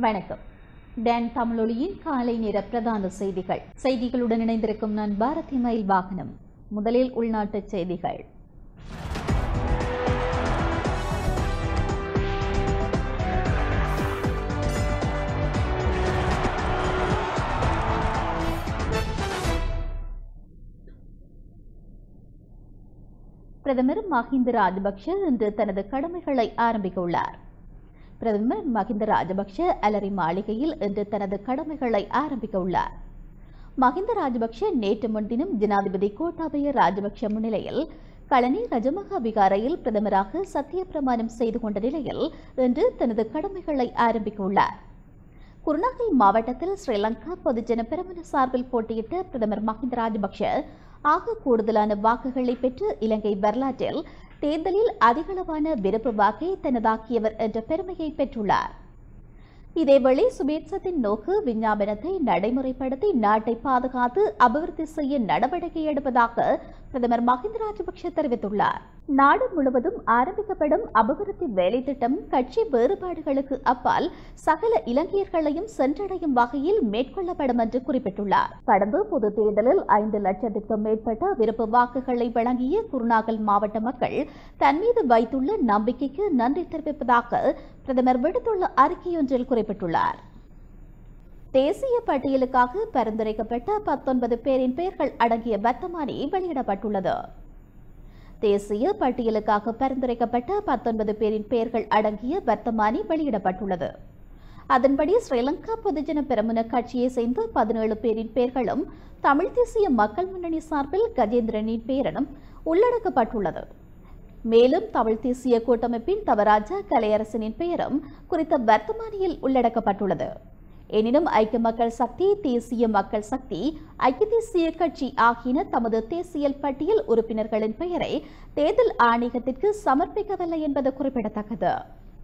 வணக்கம் டான் தமிழொலியின் காலை நேர பிரதான செய்திகள் செய்திகளுடன் இணைந்திருக்கும் நான் பாரதி மயில் வாகனம் முதலில் உள்நாட்டு செய்திகள் பிரதமர் மஹிந்த ராஜபக்ஷ இன்று தனது கடமைகளை ஆரம்பிக்க உள்ளார் பிரதமர் மஹிந்த ராஜபக்ஷ அலரி மாளிகையில் இன்று தனது கடமைகளை ஆரம்பிக்க உள்ளார் மஹிந்த ராஜபக்ஷ நேற்று முன்தினம் ஜனாதிபதி கோட்டாபய ராஜபக்ஷ முன்னிலையில் களனி ரஜமகா விகாரையில் பிரதமராக சத்திய பிரமாணம் செய்து கொண்ட நிலையில் இன்று தனது கடமைகளை ஆரம்பிக்க உள்ளார் குருநாகல் மாவட்டத்தில் ஸ்ரீலங்கா பொதுஜன பெரமுன சார்பில் போட்டியிட்ட பிரதமர் மஹிந்த ராஜபக்ஷ ஆக கூடுதலான வாக்குகளை பெற்று இலங்கை வரலாற்றில் தேர்தலில் அதிகளவான விருப்பு வாக்கை தனதாக்கியவர் என்ற பெருமையை பெற்றுள்ளார் இதேவேளை சுபேட்சத்தின் நோக்கு விஞ்ஞாபனத்தை நடைமுறைப்படுத்தி நாட்டை பாதுகாத்து அபிவிருத்தி செய்ய நடவடிக்கை எடுப்பதாக பிரதமர் மஹிந்த ராஜபக்ஷ தெரிவித்துள்ளார் நாடு முழுவதும் ஆரம்பிக்கப்படும் அபிவிருத்தி வேலை திட்டம் கட்சி வேறுபாடுகளுக்கு அப்பால் சகல இலங்கையர்களையும் சென்றடையும் வகையில் மேற்கொள்ளப்படும் என்று குறிப்பிட்டுள்ளார் கடந்த பொது தேர்தலில் ஐந்து லட்சத்திற்கும் மேற்பட்ட விருப்ப வாக்குகளை வழங்கிய குருநாகல் மாவட்ட மக்கள் தன் மீது வைத்துள்ள நம்பிக்கைக்கு நன்றி தெரிவிப்பதாக பிரதமர் விடுத்துள்ள அறிக்கையொன்றில் குறிப்பிட்டுள்ளார் தேசிய பட்டியலுக்காக பரிந்துரைக்கப்பட்ட பத்தொன்பது பேரின் பெயர்கள் அடங்கிய வர்த்தமானி வெளியிடப்பட்டுள்ளது தேசிய பட்டியலுக்காக பரிந்துரைக்கப்பட்ட பத்தொன்பது பேரின் பெயர்கள் அடங்கிய வர்த்தமானி வெளியிடப்பட்டுள்ளது அதன்படி ஸ்ரீலங்கா பொதுஜன பெரமுன கட்சியை சேர்ந்த பதினேழு பேரின் பெயர்களும் தமிழ் தேசிய மக்கள் முன்னணி சார்பில் கஜேந்திரனின் பெயரினும் உள்ளடக்கப்பட்டுள்ளது மேலும் தமிழ் தேசிய கூட்டமைப்பின் தவராஜா கலையரசனின் பெயரும் குறித்த வர்த்தமானியில் உள்ளடக்கப்பட்டுள்ளது எனினும் ஐக்கிய மக்கள் சக்தி தேசிய மக்கள் சக்தி ஐக்கிய தேசிய கட்சி ஆகியன தமது தேசிய பட்டியல் உறுப்பினர்களின் பெயரை தேர்தல் ஆணையத்திற்கு சமர்ப்பிக்கவில்லை என்பது குறிப்பிடத்தக்கது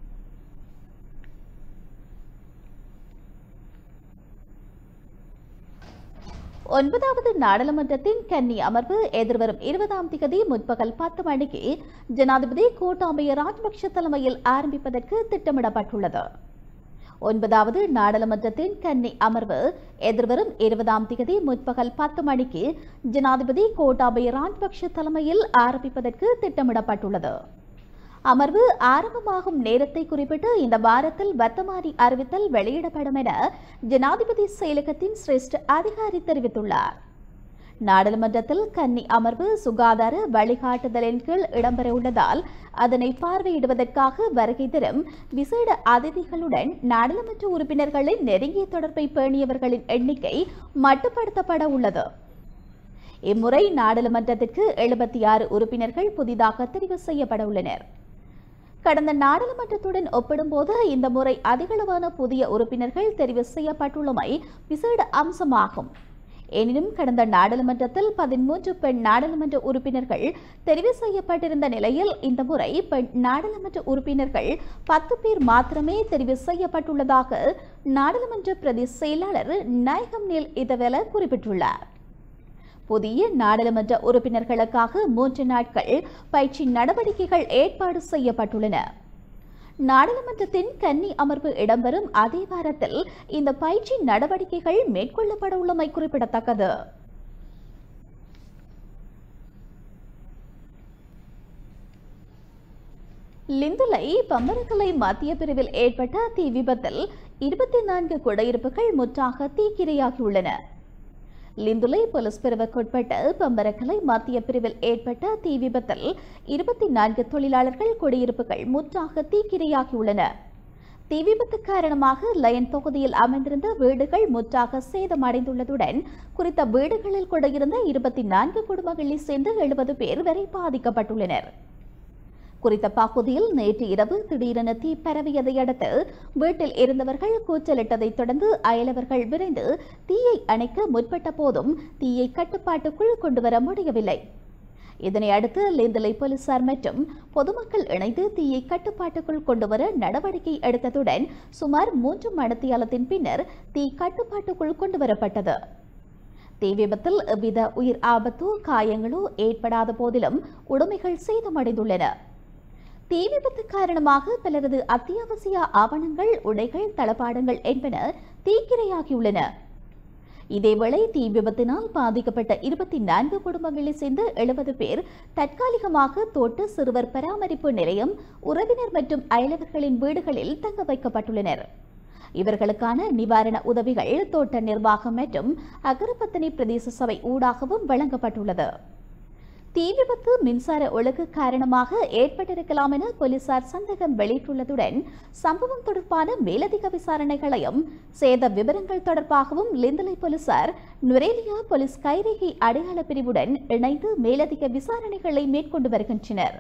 ஒன்பதாவது நாடாளுமன்றத்தின் கன்னி அமர்வு எதிர்வரும் இருபதாம் திகதி முற்பகல் பத்து மணிக்கு ஜனாதிபதி கோட்டாபய ராஜபக்ஷ தலைமையில் ஆரம்பிப்பதற்கு திட்டமிடப்பட்டுள்ளது ஒன்பதாவது நாடாளுமன்றத்தின் கன்னி அமர்வு எதிர்வரும் இருபதாம் திகதி முற்பகல் பத்து மணிக்கு ஜனாதிபதி கோட்டாபய ராஜபக்ஷ தலைமையில் ஆரம்பிப்பதற்கு திட்டமிடப்பட்டுள்ளது அமர்வு ஆரம்பமாகும் நேரத்தை குறிப்பிட்டு இந்த வாரத்தில் வர்த்தமானி அறிவித்தல் வெளியிடப்படும் என ஜனாதிபதி செயலகத்தின் சிரேஷ்ட அதிகாரி தெரிவித்துள்ளார் நாடாளுமன்றத்தில் கன்னி அமர்வு சுகாதார வழிகாட்டுதலின் கீழ் இடம்பெற உள்ளதால் அதனை பார்வையிடுவதற்காக வருகை தரும் விசேட அதிதிகளுடன் நாடாளுமன்ற உறுப்பினர்களின் நெருங்கிய தொடர்பை பேணியவர்களின் எண்ணிக்கை மட்டுப்படுத்தப்பட உள்ளது இம்முறை நாடாளுமன்றத்திற்கு எழுபத்தி ஆறு உறுப்பினர்கள் புதிதாக தெரிவு செய்யப்பட உள்ளனர் கடந்த நாடாளுமன்றத்துடன் ஒப்பிடும்போது இந்த முறை அதிகளவான புதிய உறுப்பினர்கள் தெரிவு செய்யப்பட்டுள்ளமை விசேட அம்சமாகும் எனினும் கடந்த நாடாளுமன்றத்தில் பதிமூன்று பெண் நாடாளுமன்ற உறுப்பினர்கள் தெரிவு செய்யப்பட்டிருந்த நிலையில் இந்த முறை பெண் நாடாளுமன்ற உறுப்பினர்கள் பத்து பேர் மாத்திரமே தெரிவு செய்யப்பட்டுள்ளதாக நாடாளுமன்ற பிரதி செயலாளர் நாயகம் நீல் இதவெல குறிப்பிட்டுள்ளார் புதிய நாடாளுமன்ற உறுப்பினர்களுக்காக மூன்று நாட்கள் பயிற்சி நடவடிக்கைகள் ஏற்பாடு செய்யப்பட்டுள்ளன நாடாளுமன்றத்தின் கன்னி அமர்வு இடம்பெறும் அதே வாரத்தில் இந்த பயிற்சி நடவடிக்கைகள் மேற்கொள்ளப்பட உள்ளமை குறிப்பிடத்தக்கது லிந்துலை பம்பரக்கலை மத்திய பிரிவில் ஏற்பட்ட தீ விபத்தில் இருபத்தி நான்கு குடியிருப்புகள் முற்றாக தீக்கிரையாகியுள்ளன லிந்துலை போலீஸ் பிரிவுக்குட்பட்ட பம்பரக்கலை மத்திய பிரிவில் ஏற்பட்ட தீ விபத்தில் இருபத்தி நான்கு தொழிலாளர்கள் குடியிருப்புகள் முற்றாக தீக்கிரையாகியுள்ளன தீ விபத்து காரணமாக லயன் தொகுதியில் அமைந்திருந்த வீடுகள் முற்றாக சேதமடைந்துள்ளதுடன் குறித்த வீடுகளில் குடியிருந்த இருபத்தி நான்கு குடும்பங்களில் சேர்ந்து எழுபது பேர் வரை பாதிக்கப்பட்டுள்ளனர் குறித்த பகுதியில் நேற்று இரவு திடீரென தீ பரவியதை அடுத்து வீட்டில் இருந்தவர்கள் கூச்சலிட்டதைத் தொடர்ந்து அயலவர்கள் விரைந்து தீயை அணைக்க முற்பட்ட போதும் தீயை கட்டுப்பாட்டுக்குள் கொண்டுவர முடியவில்லை இதனை அடுத்து லேந்தலை போலீசார் மற்றும் பொதுமக்கள் இணைந்து தீயை கட்டுப்பாட்டுக்குள் கொண்டுவர நடவடிக்கை எடுத்ததுடன் சுமார் மூன்று மணித்தியாலத்தின் பின்னர் தீ கட்டுப்பாட்டுக்குள் கொண்டுவரப்பட்டது தீ விபத்தில் எவ்வித உயிர் ஆபத்தோ காயங்களோ ஏற்படாத போதிலும் உடைமைகள் சேதமடைந்துள்ளன தீ விபத்து காரணமாக பலரது அத்தியாவசிய ஆவணங்கள் உடைகள் தளபாடங்கள் என்பன தீக்கிரையாகியுள்ளன இதேவேளை தீ விபத்தினால் பாதிக்கப்பட்ட இருபத்தி நான்கு குடும்பங்களைச் சேர்ந்த எழுபது பேர் தற்காலிகமாக தோட்ட சிறுவர் பராமரிப்பு நிலையம் உறவினர் மற்றும் அயலவர்களின் வீடுகளில் தங்க வைக்கப்பட்டுள்ளனர் இவர்களுக்கான நிவாரண உதவிகள் தோட்ட நிர்வாகம் மற்றும் அகரப்பத்தனை பிரதேச சபை ஊடாகவும் வழங்கப்பட்டுள்ளது தீ விபத்து மின்சார ஒழுக்கு காரணமாக ஏற்பட்டிருக்கலாம் என போலீசார் சந்தேகம் வெளியிட்டுள்ளதுடன் சம்பவம் தொடர்பான மேலதிக விசாரணைகளையும் சேத விவரங்கள் தொடர்பாகவும் லிந்தலை போலீசார் நுரேலியா போலீஸ் கைரேகை அடையாள பிரிவுடன் இணைந்து மேலதிக விசாரணைகளை மேற்கொண்டு வருகின்றனர்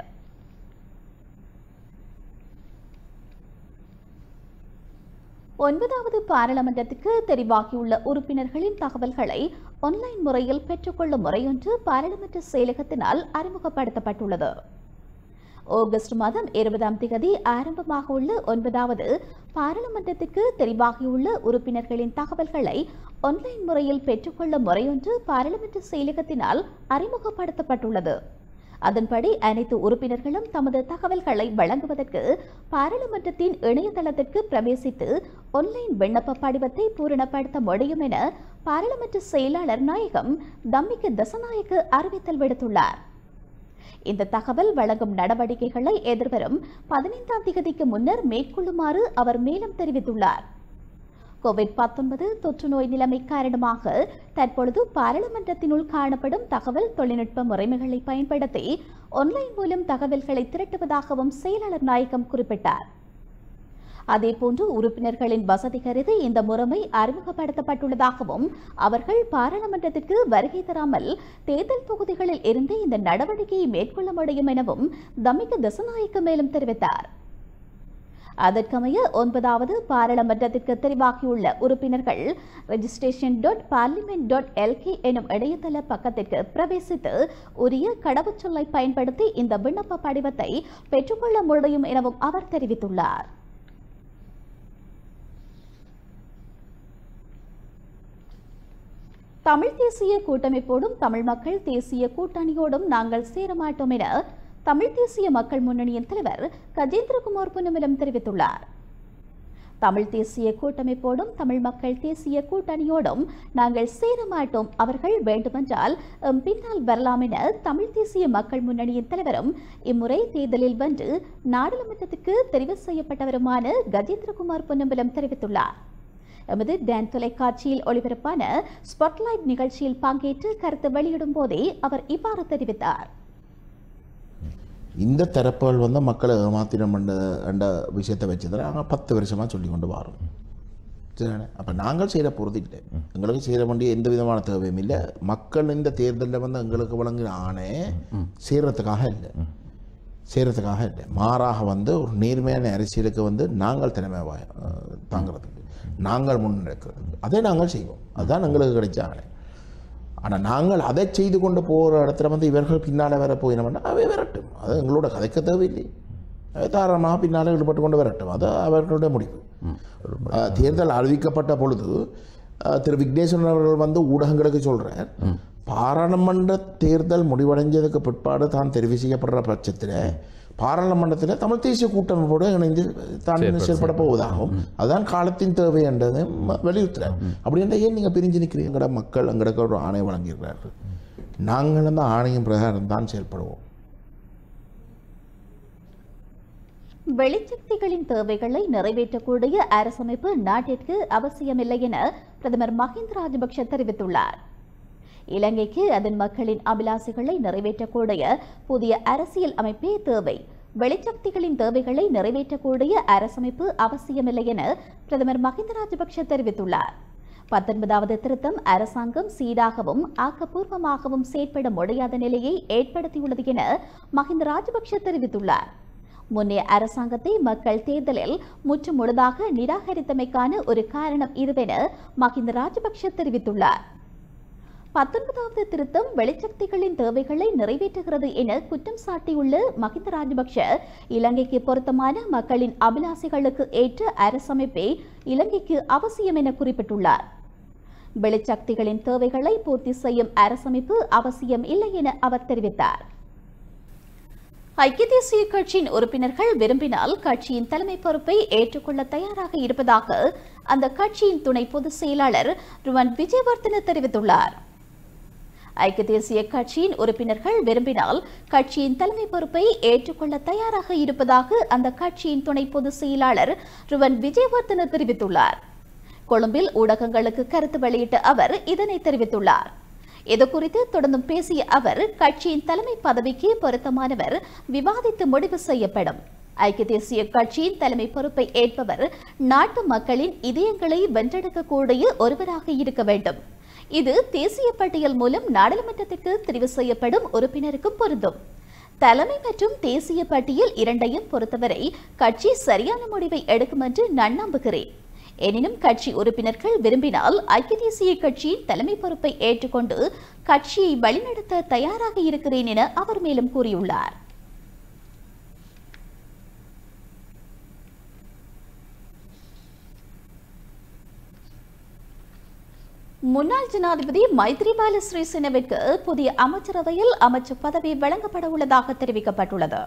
ஒன்பதாவது பாராளுமன்றத்துக்கு தெரிவாகியுள்ள உறுப்பினர்களின் தகவல்களை ஆன்லைன் முறையில் பெற்றுக்கொள்ளும் முறையொன்று பாராளுமன்ற செயலகத்தினால் அறிமுகப்படுத்தப்பட்டுள்ளது ஆகஸ்ட் மாதம் இருபதாம் தேதி ஆரம்பமாக உள்ள ஒன்பதாவது பாராளுமன்றத்திற்கு தெரிவாகியுள்ள உறுப்பினர்களின் தகவல்களை ஆன்லைன் முறையில் பெற்றுக்கொள்ளும் முறையொன்று பாராளுமன்ற செயலகத்தினால் அறிமுகப்படுத்தப்பட்டுள்ளது அதன்படி அனைத்து உறுப்பினர்களும் தமது தகவல்களை வழங்குவதற்கு பாராளுமன்றத்தின் இணையதளத்திற்கு பிரவேசித்து ஆன்லைன் விண்ணப்ப படிவத்தை பூரணப்படுத்த முடியும் என பாராளுமன்ற செயலாளர் நாயகம் தம்மிக்கு தசநாயக்கு அறிவித்தல் விடுத்துள்ளார் இந்த தகவல் வழங்கும் நடவடிக்கைகளை எதிர்வரும் பதினைந்தாம் தேதிக்கு முன்னர் மேற்கொள்ளுமாறு அவர் மேலும் தெரிவித்துள்ளார் கோவிட் 19 தொற்று நோய் நிலைமை காரணமாக தற்பொழுது பாராளுமன்றத்தினுள் காணப்படும் தகவல் தொழில்நுட்ப முறைமைகளை பயன்படுத்தி ஆன்லைன் மூலம் தகவல்களை திரட்டுவதாகவும் செயலாளர் நாயகம் குறிப்பிட்டார் அதேபோன்று உறுப்பினர்களின் வசதி கருதி இந்த முறைமை அறிமுகப்படுத்தப்பட்டுள்ளதாகவும் அவர்கள் பாராளுமன்றத்திற்கு வருகை தராமல் தேர்தல் தொகுதிகளில் இருந்து இந்த நடவடிக்கையை மேற்கொள்ள முடியும் எனவும் தமிக தசநாயக்க மேலும் தெரிவித்தார் அதற்கமைய ஒன்பதாவது பாராளுமன்றத்திற்கு தெரிவாகியுள்ள உறுப்பினர்கள் registration dot parliament dot L K இணையதள பக்கத்திற்கு பிரவேசித்து உரிய கடவுச்சொல்லை பயன்படுத்தி இந்த விண்ணப்ப படிவத்தை பெற்றுக்கொள்ள முடியும் எனவும் அவர் தெரிவித்துள்ளார் தமிழ் தேசிய கூட்டமைப்போடும் தமிழ் மக்கள் தேசிய கூட்டணியோடும் நாங்கள் சேரமாட்டோம் என தமிழ் தேசிய மக்கள் முன்னணியின் தலைவர் கஜேந்திரகுமார் பொன்னமலம் தெரிவித்துள்ளார் தமிழ் தேசிய கூட்டமைப்போடும் தமிழ் மக்கள் தேசிய கூட்டணியோடும் நாங்கள் சேரமாட்டோம் அவர்கள் வேண்டுமென்றால் எம் பின்னால் வரலாம் என தமிழ் தேசிய மக்கள் முன்னணியின் தலைவரும் இம்முறை தேர்தலில் வென்று நாடாளுமன்றத்துக்கு தெரிவு செய்யப்பட்டவருமான கஜேந்திரகுமார் பொன்னம்பலம் தெரிவித்துள்ளார் எமது டான் தொலைக்காட்சியில் ஒளிபரப்பான ஸ்பாட்லைட் நிகழ்ச்சியில் பங்கேற்று கருத்து வெளியிடும் போதே அவர் இவ்வாறு தெரிவித்தார் இந்த தரப்புகள் வந்து மக்களை ஏமாத்தினம் என்ற என்ற விஷயத்தை வச்சு தான் நாங்கள் பத்து வருஷமாக சொல்லி கொண்டு வரோம் சரிதானே அப்போ நாங்கள் செய்கிற போகிறது இல்லை எங்களுக்கு செய்ய வேண்டிய எந்த விதமான தேவையும் இல்லை மக்கள் இந்த தேர்தலில் வந்து எங்களுக்கு வழங்கின ஆணை செய்கிறதுக்காக இல்லை செய்கிறதுக்காக இல்லை மாறாக வந்து ஒரு நேர்மையான அரசியலுக்கு வந்து நாங்கள் திறமை வா- அஹ் தாங்கிறதுக்கு நாங்கள் முன்னெடுக்கிறதுக்கு அதை நாங்கள் செய்வோம் அதுதான் எங்களுக்கு கிடைச்ச ஆணை ஆனால் நாங்கள் அதை செய்து கொண்டு போகிற இடத்துல வந்து இவர்கள் பின்னால் வர போயினோம்னா அவை வரட்டும் அது எங்களோட கதைக்க தேவையில்லை அவை தாராளமாக பின்னால் ஈடுபட்டு கொண்டு வரட்டும் அது அவர்களுடைய முடிவு அஹ், தேர்தல் அறிவிக்கப்பட்ட பொழுது அஹ், திரு விக்னேஸ்வரன் அவர்கள் வந்து ஊடகங்களுக்கு சொல்கிறார் பாராளுமன்ற தேர்தல் முடிவடைஞ்சதுக்கு பிற்பாடு தான் தெரிவு செய்யப்படுற பட்சத்தில் பாராளுமன்றத்தில் தமிழ் தேசிய கூட்டமைப்போடு இணைந்து தான் செயல்பட போவதாகவும் அதுதான் காலத்தின் தேவை என்றதை ம- வலியுறுத்துறார் அப்படி என்றால் ஏன் நீங்கள் பிரிஞ்சு நிற்கிறீங்க எங்கட மக்கள் எங்களுக்கு ஒரு ஆணை வழங்கியிருக்கிறார்கள் நாங்கள் அந்த ஆணையம் பிரகாரம் தான் செயல்படுவோம் வெளிச்சக்திகளின் தேவைகளை நிறைவேற்றக்கூடிய அரசமைப்பு நாட்டிற்கு அவசியமில்லை என பிரதமர் மஹிந்த ராஜபக்ஷ தெரிவித்துள்ளார் இலங்கைக்கு அதன் மக்களின் அபிலாசைகளை நிறைவேற்றக்கூடிய புதிய அரசியல் அமைப்பே தேவை வெளிச்சக்திகளின் தேவைகளை நிறைவேற்றக்கூடிய அரசமைப்பு அவசியமில்லை என பிரதமர் மஹிந்த ராஜபக்ஷ தெரிவித்துள்ளார் பத்தொன்பதாவது திருத்தம் அரசாங்கம் சீராகவும் ஆக்கப்பூர்வமாகவும் செயற்பட முடியாத நிலையை ஏற்படுத்தியுள்ளது என மஹிந்த ராஜபக்ஷ தெரிவித்துள்ளார் முன்னைய அரசாங்கத்தை மக்கள் தேர்தலில் முற்றுமுழுதாக நிராகரித்தமைக்கான ஒரு காரணம் இதுவென மஹிந்த ராஜபக்ஷ தெரிவித்துள்ளார் பத்தொன்பதாவது திருத்தம் வெளிச்சக்திகளின் தேவைகளை நிறைவேற்றுகிறது என குற்றம் சாட்டியுள்ள மஹிந்த ராஜபக்ஷ இலங்கைக்கு பொருத்தமான மக்களின் அபிலாசைகளுக்கு ஏற்ற அரசமைப்பே இலங்கைக்கு அவசியம் என குறிப்பிட்டுள்ளார் வெளிச்சக்திகளின் தேவைகளை பூர்த்தி செய்யும் அரசமைப்பு அவசியம் இல்லை என அவர் தெரிவித்தார் ஐக்கிய தேசிய கட்சியின் உறுப்பினர்கள் விரும்பினால் கட்சியின் தலைமை பொறுப்பை ஏற்றுக்கொள்ள தயாராக இருப்பதாக அந்த கட்சியின் துணை பொதுச் செயலாளர் ருவன் விஜயவர்தன தெரிவித்துள்ளார் ஐக்கிய தேசிய கட்சியின் உறுப்பினர்கள் விரும்பினால் கட்சியின் தலைமை பொறுப்பை ஏற்றுக்கொள்ள தயாராக இருப்பதாக அந்த கட்சியின் துணை பொதுச் செயலாளர் ருவன் விஜயவர்தன தெரிவித்துள்ளார் கொழும்பில் ஊடகங்களுக்கு கருத்து வெளியிட்ட அவர் இதனை தெரிவித்துள்ளார் இதுகுறித்து தொடர்ந்தும் பேசிய அவர் கட்சியின் தலைமை பதவிக்கு பொருத்தமானவர் விவாதித்து முடிவு செய்யப்படும் ஐக்கிய தேசிய கட்சியின் தலைமை பொறுப்பை ஏற்பவர் நாட்டு மக்களின் இதயங்களை வென்றெடுக்கக்கூடிய ஒருவராக இருக்க வேண்டும் இது தேசிய பட்டியல் மூலம் நாடாளுமன்றத்திற்கு தெரிவு செய்யப்படும் உறுப்பினருக்கும் பொருந்தும் தலைமை மற்றும் தேசிய பட்டியல் இரண்டையும் பொறுத்தவரை கட்சி சரியான முடிவை எடுக்கும் என்று நான் நம்புகிறேன் எனினும் கட்சி உறுப்பினர்கள் விரும்பினால் ஐக்கிய தேசிய கட்சியின் தலைமை பொறுப்பை ஏற்றுக்கொண்டு கட்சியை வழிநடத்த தயாராக இருக்கிறேன் என அவர் மேலும் கூறியுள்ளார் முன்னாள் ஜனாதிபதி மைத்ரிபால சிறிசேனவிற்கு புதிய அமைச்சரவையில் அமைச்சர் பதவி வழங்கப்பட உள்ளதாக தெரிவிக்கப்பட்டுள்ளது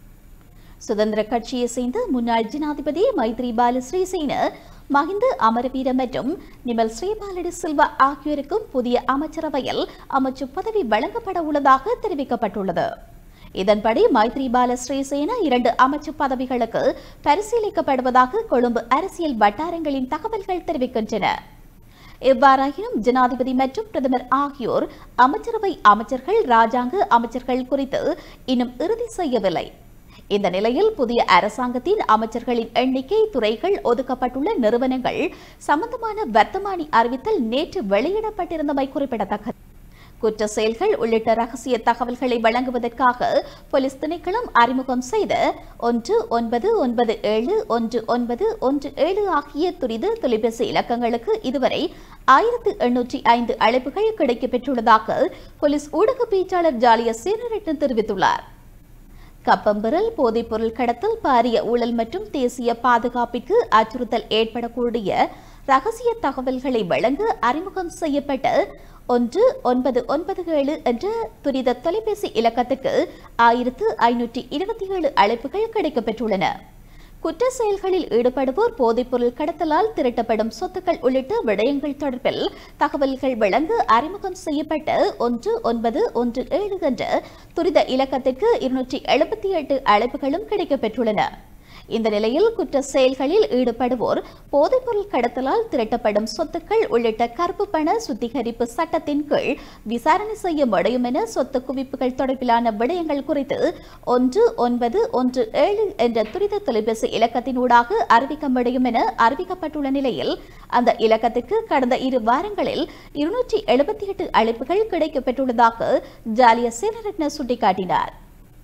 சுதந்திர கட்சியை சேர்ந்த முன்னாள் ஜனாதிபதி மைத்ரிபால ஸ்ரீசேன மஹிந்த அமரவீர மற்றும் நிமல் ஸ்ரீபாலடி சில்வா ஆகியோருக்கும் புதிய அமைச்சரவையில் அமைச்சர் பதவி வழங்கப்பட உள்ளதாக தெரிவிக்கப்பட்டுள்ளது இதன்படி மைத்ரிபால ஸ்ரீசேன இரண்டு அமைச்சு பதவிகளுக்கு பரிசீலிக்கப்படுவதாக கொழும்பு அரசியல் வட்டாரங்களின் தகவல்கள் தெரிவிக்கின்றன எவ்வாறாயினும் ஜனாதிபதி மற்றும் பிரதமர் ஆகியோர் அமைச்சரவை அமைச்சர்கள் ராஜாங்க அமைச்சர்கள் குறித்து இன்னும் இறுதி செய்யவில்லை இந்த நிலையில் புதிய அரசாங்கத்தின் அமைச்சர்களின் எண்ணிக்கை துறைகள் ஒதுக்கப்பட்டுள்ள நிறுவனங்கள் சம்பந்தமான வர்த்தமானி அறிவித்தல் நேற்று வெளியிடப்பட்டிருந்தமை குறிப்பிடத்தக்கது குற்ற செயல்கள் உள்ளிட்ட ரகசிய தகவல்களை வழங்குவதற்காக போலீஸ் திணைக்களம் அறிமுகம் செய்த ஒன்று ஒன்பது ஒன்பது ஏழு ஒன்று ஒன்பது ஒன்று ஏழு ஆகிய துரித தொலைபேசி இலக்கங்களுக்கு இதுவரை ஆயிரத்து எண்ணூற்றி ஐந்து அழைப்புகள் கிடைக்கப்பெற்றுள்ளதாக போலீஸ் ஊடக பேச்சாளர் ஜாலிய சேனரட்டன் தெரிவித்துள்ளார் கப்பம்பெறல் போதைப்பொருள் கடத்தல் பாரிய ஊழல் மற்றும் தேசிய பாதுகாப்பிற்கு அச்சுறுத்தல் ஏற்படக்கூடிய ரகசிய தகவல்களை வழங்க அறிமுகம் செய்யப்பட்ட ஒன்று ஒன்பது ஒன்பது ஏழு என்ற துரித தொலைபேசி இலக்கத்துக்கு ஆயிரத்து ஐநூற்றி இருபத்தி ஏழு அழைப்புகள் கிடைக்கப்பெற்றுள்ளன குற்ற செயல்களில் ஈடுபடுவோர் போதைப்பொருள் கடத்தலால் திரட்டப்படும் சொத்துக்கள் உள்ளிட்ட விடயங்கள் தொடர்பில் தகவல்கள் வழங்க அறிமுகம் செய்யப்பட்ட ஒன்று ஒன்பது ஒன்று ஏழு என்ற துரித இலக்கத்திற்கு இருநூற்றி எழுபத்தி எட்டு அழைப்புகளும் கிடைக்கப்பெற்றுள்ளன இந்த நிலையில் குற்ற செயல்களில் ஈடுபடுவோர் போதைப்பொருள் கடத்தலால் திரட்டப்படும் சொத்துக்கள் உள்ளிட்ட கருப்பு பண சுத்திகரிப்பு சட்டத்தின் கீழ் விசாரணை செய்ய முடியும் என சொத்து குவிப்புகள் தொடர்பிலான விடயங்கள் குறித்து ஒன்று ஒன்பது ஒன்று ஏழு என்ற துரித தொலைபேசி இலக்கத்தினூடாக அறிவிக்க முடியும் என அறிவிக்கப்பட்டுள்ள நிலையில் அந்த இலக்கத்திற்கு கடந்த இரு வாரங்களில் இருநூற்றி எழுபத்தி எட்டு அழைப்புகள் கிடைக்கப்பெற்றுள்ளதாக ஜாலிய சேனரட்ன சுட்டிக்காட்டினார்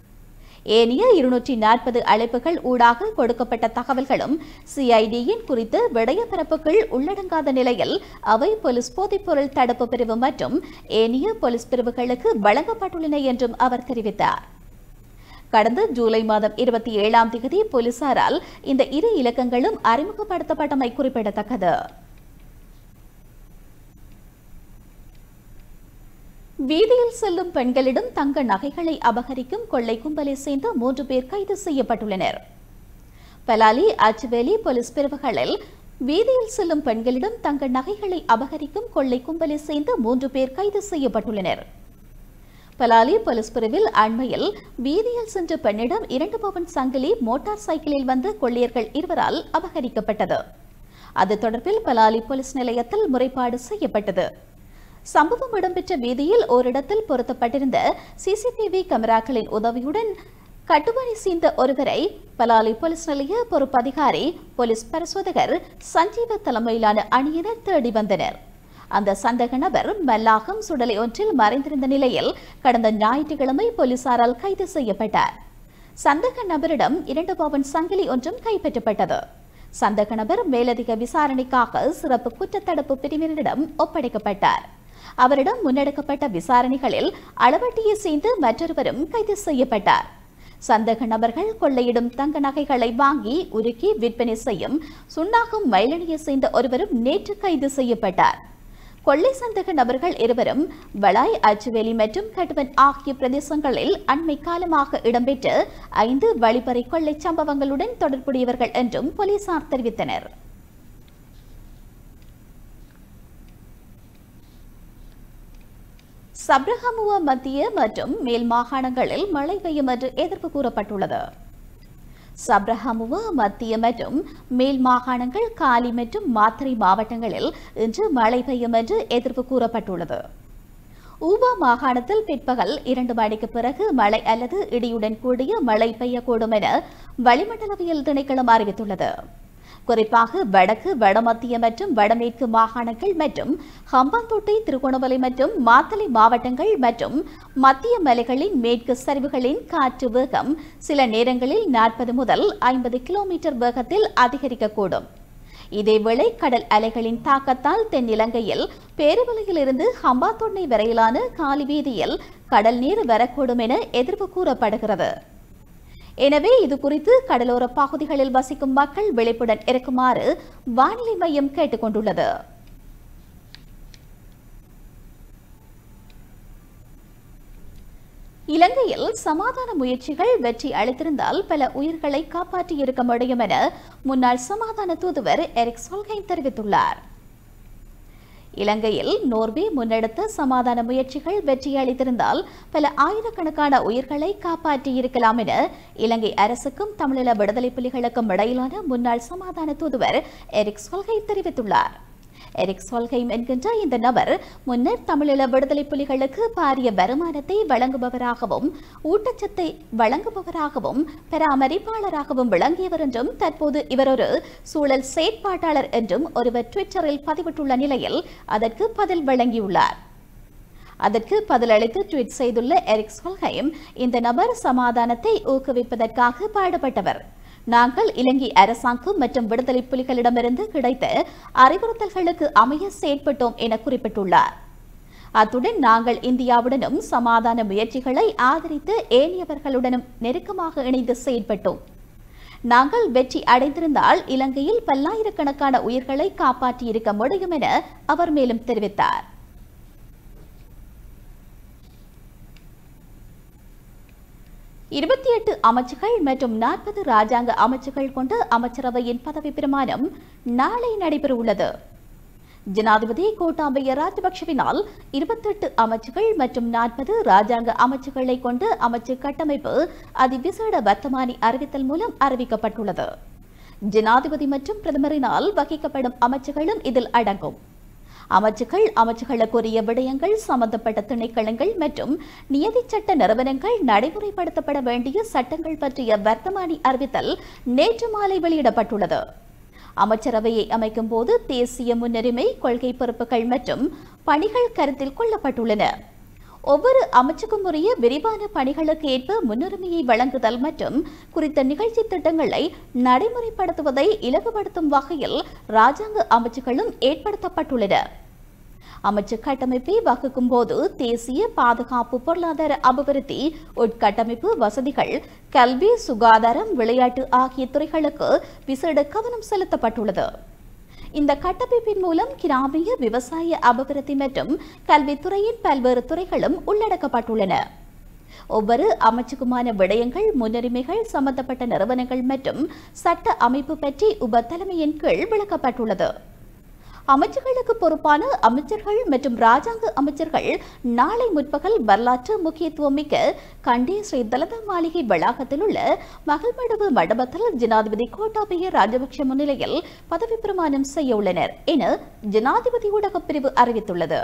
ஏனைய இருநூற்றி நாற்பது அழைப்புகள் ஊடாக கொடுக்கப்பட்ட தகவல்களும் சிஐடியின் குறித்த விடயப்பரப்புகள் உள்ளடங்காத நிலையில் அவை போலீஸ் போதைப்பொருள் தடுப்பு பிரிவு மற்றும் ஏனைய போலீஸ் பிரிவுகளுக்கு வழங்கப்பட்டுள்ளன என்றும் அவர் தெரிவித்தார் கடந்த ஜூலை மாதம் இருபத்தி ஏழாம் தேதி போலீசாரால் இந்த இரு இலக்கங்களும் அறிமுகப்படுத்தப்பட்டமை குறிப்பிடத்தக்கது வீதியில் செல்லும் பெண்களிடம் தங்க நகைகளை அபகரிக்கும் கொள்ளை கும்பலை சேர்ந்த மூன்று பேர் கைது செய்யப்பட்டுள்ளனர் பலாலி அச்சுவேலி போலீஸ் பிரிவுகளில் வீதியில் செல்லும் பெண்களிடம் தங்க நகைகளை அபகரிக்கும் கொள்ளை கும்பலை சேர்ந்த மூன்று பேர் கைது செய்யப்பட்டுள்ளனர் பலாலி போலீஸ் பிரிவில் அண்மையில் வீதியில் சென்ற பெண்ணிடம் இரண்டு பவன் சங்கிலி மோட்டார் சைக்கிளில் வந்த கொள்ளையர்கள் இருவரால் அபகரிக்கப்பட்டது அது தொடர்பில் பலாலி போலீஸ் நிலையத்தில் முறைப்பாடு செய்யப்பட்டது சம்பவம் இடம்பெற்ற வீதியில் ஓரிடத்தில் பொருத்தப்பட்டிருந்த சிசிடிவி கேமராக்களின் உதவியுடன் கட்டுமணி சீந்த ஒருவரை பலாலி போலீஸ் நிலைய பொறுப்பதிகாரி போலீஸ் பரிசோதகர் சஞ்சீவ தலைமையிலான அணியினர் தேடி வந்தனர் அந்த சந்தேக நபர் மல்லாகம் சுடலை ஒன்றில் மறைந்திருந்த நிலையில் கடந்த ஞாயிற்றுக்கிழமை போலீசாரால் கைது செய்யப்பட்டார் சந்தேக நபரிடம் இரண்டு பவன் சங்கிலி ஒன்றும் கைப்பற்றப்பட்டது சந்தேக நபர் மேலதிக விசாரணைக்காக சிறப்பு குற்றத்தடுப்பு பிரிவினரிடம் ஒப்படைக்கப்பட்டார் அவரிடம் முன்னெடுக்கப்பட்ட விசாரணைகளில் அளவட்டியை சேர்ந்து மற்றொருவரும் கைது செய்யப்பட்டார் சந்தேக நபர்கள் கொள்ளையிடும் தங்க நகைகளை வாங்கி உருக்கி விற்பனை செய்யும் சுண்ணாகம் மயிலணியை சேர்ந்த ஒருவரும் நேற்று கைது செய்யப்பட்டார் கொள்ளை சந்தக நபர்கள் இருவரும் வளாய் அச்சுவேலி மற்றும் கட்டுவன் ஆகிய பிரதேசங்களில் அண்மை காலமாக இடம்பெற்ற ஐந்து வழிப்பறை கொள்ளை சம்பவங்களுடன் தொடர்புடையவர்கள் என்றும் போலீசார் தெரிவித்தனர் சப்ரஹமுவ மத்திய மற்றும் மேல் மாகாணங்களில் மழை பெய்யும் என்று எதிர்ப்பு கூறப்பட்டுள்ளது சப்ரஹமுவ மத்திய மற்றும் மேல் மாகாணங்கள் காலி மற்றும் மாத்திரை மாவட்டங்களில் இன்று மழை பெய்யும் என்று எதிர்ப்பு கூறப்பட்டுள்ளது ஊபா மாகாணத்தில் பிற்பகல் இரண்டு மணிக்கு பிறகு மழை அல்லது இடியுடன் கூடிய மழை பெய்யக்கூடும் என வளிமண்டலவியல் திணைக்களம் அறிவித்துள்ளது குறிப்பாக வடக்கு வடமத்திய மற்றும் வடமேற்கு மாகாணங்கள் மற்றும் ஹம்பாந்தோட்டை திருகோணமலை மற்றும் மாத்தளை மாவட்டங்கள் மற்றும் மத்திய மலைகளின் மேற்கு சரிவுகளின் காற்று வேகம் சில நேரங்களில் நாற்பது முதல் ஐம்பது கிலோமீட்டர் வேகத்தில் அதிகரிக்கக்கூடும் இதேவேளை கடல் அலைகளின் தாக்கத்தால் தென்னிலங்கையில் பேருவலையிலிருந்து ஹம்பாத்தொன்னை வரையிலான காலி வீதியில் கடல் நீர் வரக்கூடும் என எதிர்ப்பு கூறப்படுகிறது எனவே இது குறித்து கடலோர பகுதிகளில் வசிக்கும் மக்கள் விழிப்புடன் இருக்குமாறு வானிலை மையம் கேட்டுக்கொண்டுள்ளது இலங்கையில் சமாதான முயற்சிகள் வெற்றி அளித்திருந்தால் பல உயிர்களை காப்பாற்றியிருக்க முடியும் என முன்னாள் சமாதான தூதுவர் எரிக் சொல்கைன் தெரிவித்துள்ளார் இலங்கையில் நோர்வே முன்னெடுத்த சமாதான முயற்சிகள் வெற்றி அளித்திருந்தால் பல ஆயிரக்கணக்கான உயிர்களை காப்பாற்றியிருக்கலாம் என இலங்கை அரசுக்கும் தமிழீழ விடுதலை புலிகளுக்கும் இடையிலான முன்னாள் சமாதான தூதுவர் எரிக் சொல்கை தெரிவித்துள்ளார் எரிக் சொல்கைம் என்கின்ற இந்த நபர் முன்னர் தமிழீழ விடுதலை புலிகளுக்கு பாரிய வருமானத்தை வழங்குபவராகவும் ஊட்டச்சத்தை வழங்குபவராகவும் பராமரிப்பாளராகவும் விளங்கியவர் என்றும் தற்போது இவர் ஒரு சூழல் செயற்பாட்டாளர் என்றும் ஒருவர் ட்விட்டரில் பதிவிட்டுள்ள நிலையில் அதற்கு பதில் வழங்கியுள்ளார் அதற்கு பதிலளித்து ட்வீட் செய்துள்ள எரிக் சொல்கைம் இந்த நபர் சமாதானத்தை ஊக்குவிப்பதற்காக பாடுபட்டவர் நாங்கள் இலங்கை அரசாங்கம் மற்றும் விடுதலை புலிகளிடமிருந்து கிடைத்த அறிவுறுத்தல்களுக்கு அமைய செயற்பட்டோம் என குறிப்பிட்டுள்ளார் அத்துடன் நாங்கள் இந்தியாவுடனும் சமாதான முயற்சிகளை ஆதரித்து ஏனையவர்களுடனும் நெருக்கமாக இணைந்து செயற்பட்டோம் நாங்கள் வெற்றி அடைந்திருந்தால் இலங்கையில் பல்லாயிரக்கணக்கான உயிர்களை காப்பாற்றியிருக்க முடியும் என அவர் மேலும் தெரிவித்தார் இருபத்தி எட்டு அமைச்சுகள் மற்றும் நாற்பது ராஜாங்க அமைச்சுகள் கொண்ட அமைச்சரவையின் பதவி பிரமாணம் நாளை நடைபெறவுள்ளது ஜனாதிபதி கோட்டாபய ராஜபக்ஷவினால் இருபத்தெட்டு அமைச்சுகள் மற்றும் நாற்பது ராஜாங்க அமைச்சுகளை கொண்ட அமைச்சு கட்டமைப்பு அதிவிசேட வர்த்தமானி அறிவித்தல் மூலம் அறிவிக்கப்பட்டுள்ளது ஜனாதிபதி மற்றும் பிரதமரினால் வகிக்கப்படும் அமைச்சுகளும் இதில் அடங்கும் அமைச்சுகள் அமைச்சுகளுக்குரிய விடயங்கள் சம்பந்தப்பட்ட திணைக்களங்கள் மற்றும் நியதி சட்ட நிறுவனங்கள் நடைமுறைப்படுத்தப்பட வேண்டிய சட்டங்கள் பற்றிய வர்த்தமானி அறிவித்தல் நேற்று மாலை வெளியிடப்பட்டுள்ளது அமைச்சரவையை அமைக்கும் போது தேசிய முன்னுரிமை கொள்கை பொறுப்புகள் மற்றும் பணிகள் கருத்தில் கொள்ளப்பட்டுள்ளன ஒவ்வொரு அமைச்சுக்கும் உரிய விரிவான பணிகளுக்கு ஏற்ப முன்னுரிமையை வழங்குதல் மற்றும் குறித்த நிகழ்ச்சி திட்டங்களை நடைமுறைப்படுத்துவதை இலகுபடுத்தும் வகையில் ராஜாங்க அமைச்சுகளும் ஏற்படுத்தப்பட்டுள்ளன அமைச்சு கட்டமைப்பை வகுக்கும் போது தேசிய பாதுகாப்பு பொருளாதார அபிவிருத்தி உட்கட்டமைப்பு வசதிகள் கல்வி சுகாதாரம் விளையாட்டு ஆகிய துறைகளுக்கு விசேட கவனம் செலுத்தப்பட்டுள்ளது இந்த கட்டமைப்பின் மூலம் கிராமிய விவசாய அபிவிருத்தி மற்றும் கல்வித்துறையின் பல்வேறு துறைகளும் உள்ளடக்கப்பட்டுள்ளன ஒவ்வொரு அமைச்சுக்குமான விடயங்கள் முன்னுரிமைகள் சம்பந்தப்பட்ட நிறுவனங்கள் மற்றும் சட்ட அமைப்பு பற்றி உப தலைமையின் கீழ் விளக்கப்பட்டுள்ளது அமைச்சர்களுக்கு பொறுப்பான அமைச்சர்கள் மற்றும் ராஜாங்க அமைச்சர்கள் நாளை முற்பகல் வரலாற்று முக்கியத்துவம் மிக்க கண்டி ஸ்ரீ தலதா மாளிகை வளாகத்தில் உள்ள மகள்மடுவு மண்டபத்தில் ஜனாதிபதி கோட்டாபய ராஜபக்ஷ முன்னிலையில் பதவி பிரமாணம் செய்ய உள்ளனர் என ஜனாதிபதி ஊடகப் பிரிவு அறிவித்துள்ளது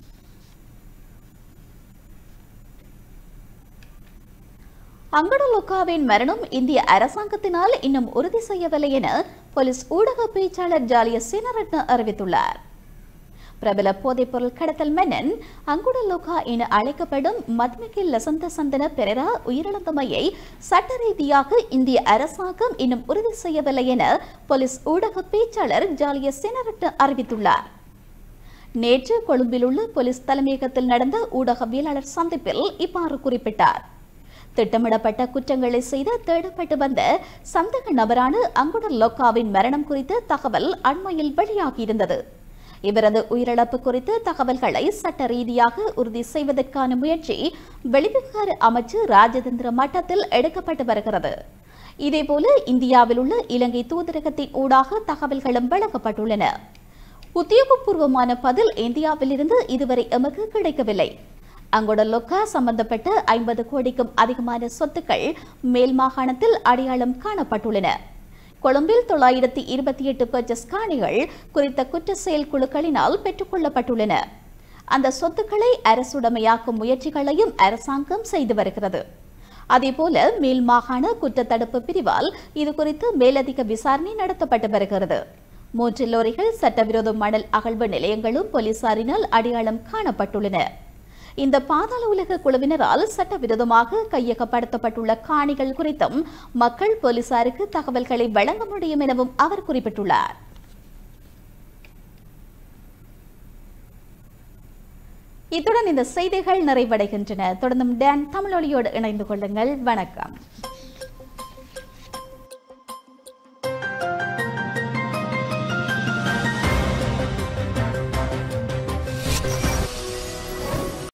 அங்கடலோக்காவின் மரணம் இந்திய அரசாங்கத்தினால் இன்னும் உறுதி செய்யவில்லை என போலீஸ் ஊடக பேச்சாளர் ஜாலிய சேனரட்ன அறிவித்துள்ளார் பிரபல போதைப்பொருள் கடத்தல் மன்னன் அங்குடலோகா என அழைக்கப்படும் மத்மிகில் லசந்த சந்தன பெரரா உயிரிழந்தமையை சட்ட ரீதியாக இந்திய அரசாங்கம் இன்னும் உறுதி செய்யவில்லை என போலீஸ் ஊடக பேச்சாளர் ஜாலிய சேனரட்ன அறிவித்துள்ளார் நேற்று கொழும்பில் உள்ள போலீஸ் தலைமையகத்தில் நடந்த ஊடகவியலாளர் சந்திப்பில் இவ்வாறு குறிப்பிட்டார் திட்டமிடப்பட்ட குற்றங்களை செய்து தேடப்பட்டு வந்த சந்தக நபரான அங்குடர் லோக்காவின் மரணம் குறித்த தகவல் அண்மையில் வெளியாகியிருந்தது இவரது உயிரிழப்பு குறித்து தகவல்களை சட்ட ரீதியாக உறுதி செய்வதற்கான முயற்சி வெளிவிவகார அமைச்சு ராஜதந்திர மட்டத்தில் எடுக்கப்பட்டு வருகிறது இதேபோல இந்தியாவில் உள்ள இலங்கை தூதரகத்தின் ஊடாக தகவல்களும் வழங்கப்பட்டுள்ளன உத்தியோகபூர்வமான பதில் இந்தியாவிலிருந்து இதுவரை எமக்கு கிடைக்கவில்லை அங்குள்ள லொக்கா சம்பந்தப்பட்ட ஐம்பது கோடிக்கும் அதிகமான சொத்துக்கள் மேல் மாகாணத்தில் அடையாளம் காணப்பட்டுள்ளன கொழும்பில் தொள்ளாயிரத்தி இருபத்தி எட்டு பர்ச்சஸ் காணிகள் குறித்த குற்ற செயல் குழுக்களினால் பெற்றுக்கொள்ளப்பட்டுள்ளன அந்த சொத்துக்களை அரசுடைமையாக்கும் முயற்சிகளையும் அரசாங்கம் செய்து வருகிறது அதேபோல மேல் மாகாண குற்றத்தடுப்பு பிரிவால் இது குறித்து மேலதிக விசாரணை நடத்தப்பட்டு வருகிறது மூன்று லோரிகள் சட்டவிரோத மணல் அகழ்வு நிலையங்களும் போலீசாரினால் அடையாளம் காணப்பட்டுள்ளன இந்த பாதாள உலக குழுவினரால் சட்டவிரோதமாக கையகப்படுத்தப்பட்டுள்ள காணிகள் குறித்தும் மக்கள் போலீசாருக்கு தகவல்களை வழங்க முடியும் எனவும் அவர் குறிப்பிட்டுள்ளார் இத்துடன் இந்த செய்திகள் நிறைவடைகின்றன தொடர்ந்தும் டான் தமிழொலியோடு இணைந்து கொள்ளுங்கள் வணக்கம்